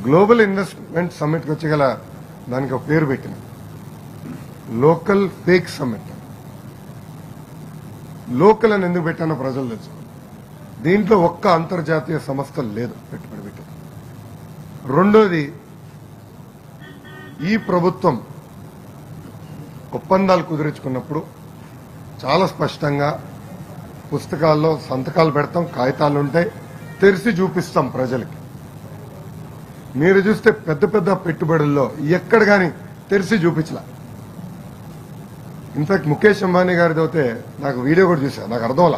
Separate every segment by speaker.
Speaker 1: Global investment సమ్మిట్కి వచ్చి గల దానికి ఒక పేరు పెట్టిన లోకల్ ఫేక్ సమ్మిట్ లోకల్ అని ఎందుకు పెట్టానో ప్రజలు తెలుసు దీంట్లో ఒక్క అంతర్జాతీయ సంస్థ లేదు పెట్టుబడి పెట్టింది రెండోది ఈ ప్రభుత్వం ఒప్పందాలు కుదిరించుకున్నప్పుడు చాలా స్పష్టంగా పుస్తకాల్లో సంతకాలు పెడతాం కాగితాలు ఉంటాయి తెరిచి చూపిస్తాం ప్రజలకి మీరు చూస్తే పెద్ద పెద్ద పెట్టుబడుల్లో ఎక్కడ కానీ తెరిచి చూపించలా ఇన్ఫాక్ట్ ముఖేష్ అంబానీ గారిది అయితే నాకు వీడియో కూడా చూసా నాకు అర్థంలా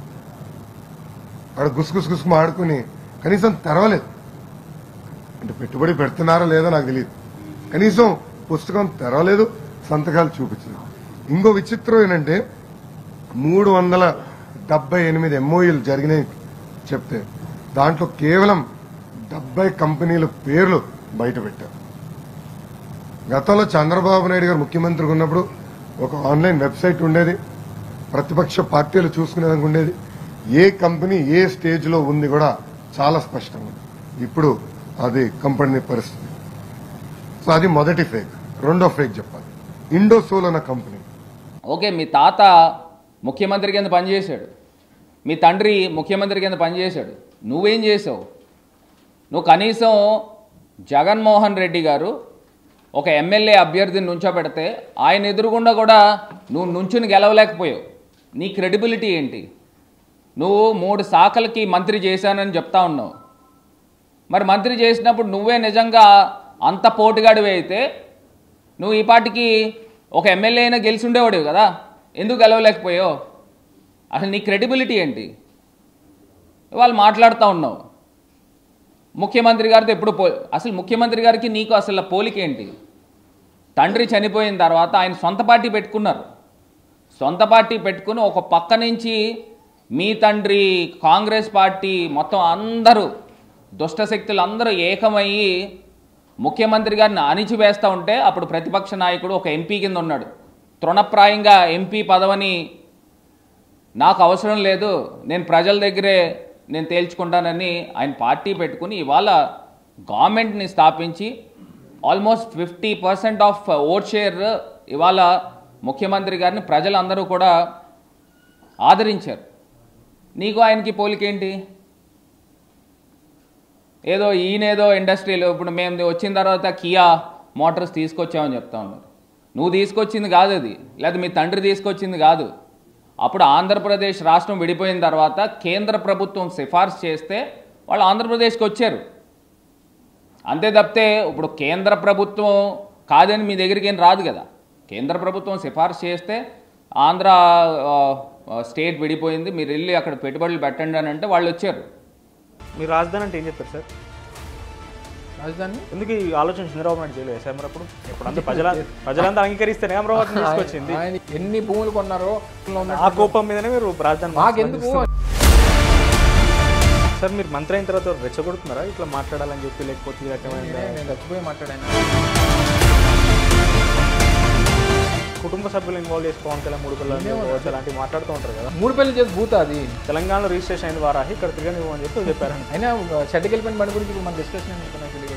Speaker 1: అక్కడ గుసగుసు గుసుకు ఆడుకుని కనీసం తెరవలేదు అంటే పెట్టుబడి పెడుతున్నారా లేదో నాకు తెలియదు కనీసం పుస్తకం తెరవలేదు సంతకాలు చూపించలేదు ఇంకో విచిత్రం ఏంటంటే మూడు వందల డెబ్బై ఎనిమిది ఎంఓఈలు జరిగినాయి చెప్తే దాంట్లో కేవలం డెబ్బై కంపెనీల పేర్లు బయట పెట్టారు గతంలో చంద్రబాబు నాయుడు గారు ముఖ్యమంత్రిగా ఉన్నప్పుడు ఒక ఆన్లైన్ వెబ్సైట్ ఉండేది ప్రతిపక్ష పార్టీలు చూసుకునేదానికి ఉండేది ఏ కంపెనీ ఏ స్టేజ్ లో ఉంది కూడా చాలా స్పష్టంగా ఉంది. ఇప్పుడు అది కంపెనీ పరిస్థితి సో అది మొదటి ఫేక్ రెండో ఫేక్ చెప్పాలి ఇండోసోల్ అన్న కంపెనీ
Speaker 2: ఓకే మీ తాత ముఖ్యమంత్రి కింద పనిచేశాడు మీ తండ్రి ముఖ్యమంత్రి కింద పనిచేశాడు నువ్వేం చేసావు నువ్వు కనీసం జగన్మోహన్ రెడ్డి గారు ఒక ఎమ్మెల్యే అభ్యర్థిని నుంచోబెడితే ఆయన ఎదురుగుండా కూడా నువ్వు నుంచుని గెలవలేకపోయావు నీ క్రెడిబిలిటీ ఏంటి నువ్వు మూడు శాఖలకి మంత్రి చేశానని చెప్తా ఉన్నావు మరి మంత్రి చేసినప్పుడు నువ్వే నిజంగా అంత పోటుగాడివి అయితే నువ్వు ఈ పాటికి ఒక ఎమ్మెల్యే అయినా గెలిచి ఉండేవాడివి కదా ఎందుకు గెలవలేకపోయావు అసలు నీ క్రెడిబిలిటీ ఏంటి వాళ్ళు మాట్లాడుతూ ఉన్నావు ముఖ్యమంత్రి గారితో ఎప్పుడు పో అసలు ముఖ్యమంత్రి గారికి నీకు అసలు పోలిక ఏంటి తండ్రి చనిపోయిన తర్వాత ఆయన సొంత పార్టీ పెట్టుకున్నారు సొంత పార్టీ పెట్టుకుని ఒక పక్క నుంచి మీ తండ్రి కాంగ్రెస్ పార్టీ మొత్తం అందరూ దుష్టశక్తులు అందరూ ఏకమయ్యి ముఖ్యమంత్రి గారిని అణిచివేస్తూ ఉంటే అప్పుడు ప్రతిపక్ష నాయకుడు ఒక ఎంపీ కింద ఉన్నాడు తృణప్రాయంగా ఎంపీ పదవిని నాకు అవసరం లేదు నేను ప్రజల దగ్గరే నేను తేల్చుకుంటానని ఆయన పార్టీ పెట్టుకుని ఇవాళ గవర్నమెంట్ని స్థాపించి almost fifty percent of vote share ఇవాళ ముఖ్యమంత్రి గారిని ప్రజలందరూ కూడా ఆదరించారు నీకు ఆయనకి పోలికేంటి ఏదో ఈయనేదో ఇండస్ట్రీలో ఇప్పుడు మేము వచ్చిన తర్వాత కియా మోటార్స్ తీసుకొచ్చామని చెప్తా ఉన్నారు నువ్వు తీసుకొచ్చింది కాదు అది లేదా మీ తండ్రి తీసుకొచ్చింది కాదు అప్పుడు ఆంధ్రప్రదేశ్ రాష్ట్రం విడిపోయిన తర్వాత కేంద్ర ప్రభుత్వం సిఫార్సు చేస్తే వాళ్ళు ఆంధ్రప్రదేశ్కి వచ్చారు అంతే తప్పితే ఇప్పుడు కేంద్ర ప్రభుత్వం కాదని మీ దగ్గరికి ఏం రాదు కదా కేంద్ర ప్రభుత్వం సిఫార్సు చేస్తే ఆంధ్ర ఆ, ఆ, స్టేట్ విడిపోయింది మీరు వెళ్ళి అక్కడ పెట్టుబడులు పెట్టండి అని అంటే వాళ్ళు వచ్చారు
Speaker 3: మీరు రాజధాని అంటే ఏం చెప్తారు సార్
Speaker 4: రాజధాని
Speaker 3: ఎందుకు ఈ ఆలోచన చంద్రబాబు నాయుడు చేయలేదు సార్ మరి అప్పుడు ఇప్పుడు అంతా ప్రజల ప్రజలంతా అంగీకరిస్తేనే అమరావతిని తీసుకొచ్చింది
Speaker 4: ఆయన ఎన్ని భూములు కొన్నారో ఉన్న-
Speaker 3: ఆ కోపం మీదనే మీరు రాజధాని
Speaker 4: మాకెందుకు
Speaker 3: సార్ మీరు మంత్రి అయిన తర్వాత రెచ్చగొడుతున్నారా ఇట్లా మాట్లాడాలని చెప్పి లేకపోతే ఈ రకమైన
Speaker 4: నేను చచ్చిపోయి మాట్లాడాను
Speaker 3: కుటుంబ సభ్యులు ఇన్వాల్వ్ చేసి పవన్ కళ్యాణ్ మూడు పిల్లలు కావచ్చు అలాంటివి మాట్లాడుతూ ఉంటారు కదా
Speaker 4: మూడు పెళ్లి చేసి భూత అది
Speaker 3: తెలంగాణలో రిజిస్ట్రేషన్ అయిన వారాహి ఇక్కడ తిరగనివ్వమని చెప్పి చెప్పారండి
Speaker 4: అయినా షెడ్కి వెళ్ళిపోయిన బండి గురించి ఇప్పుడు మన డిస్కషన్ ఎందుకు నాకు తెలియదు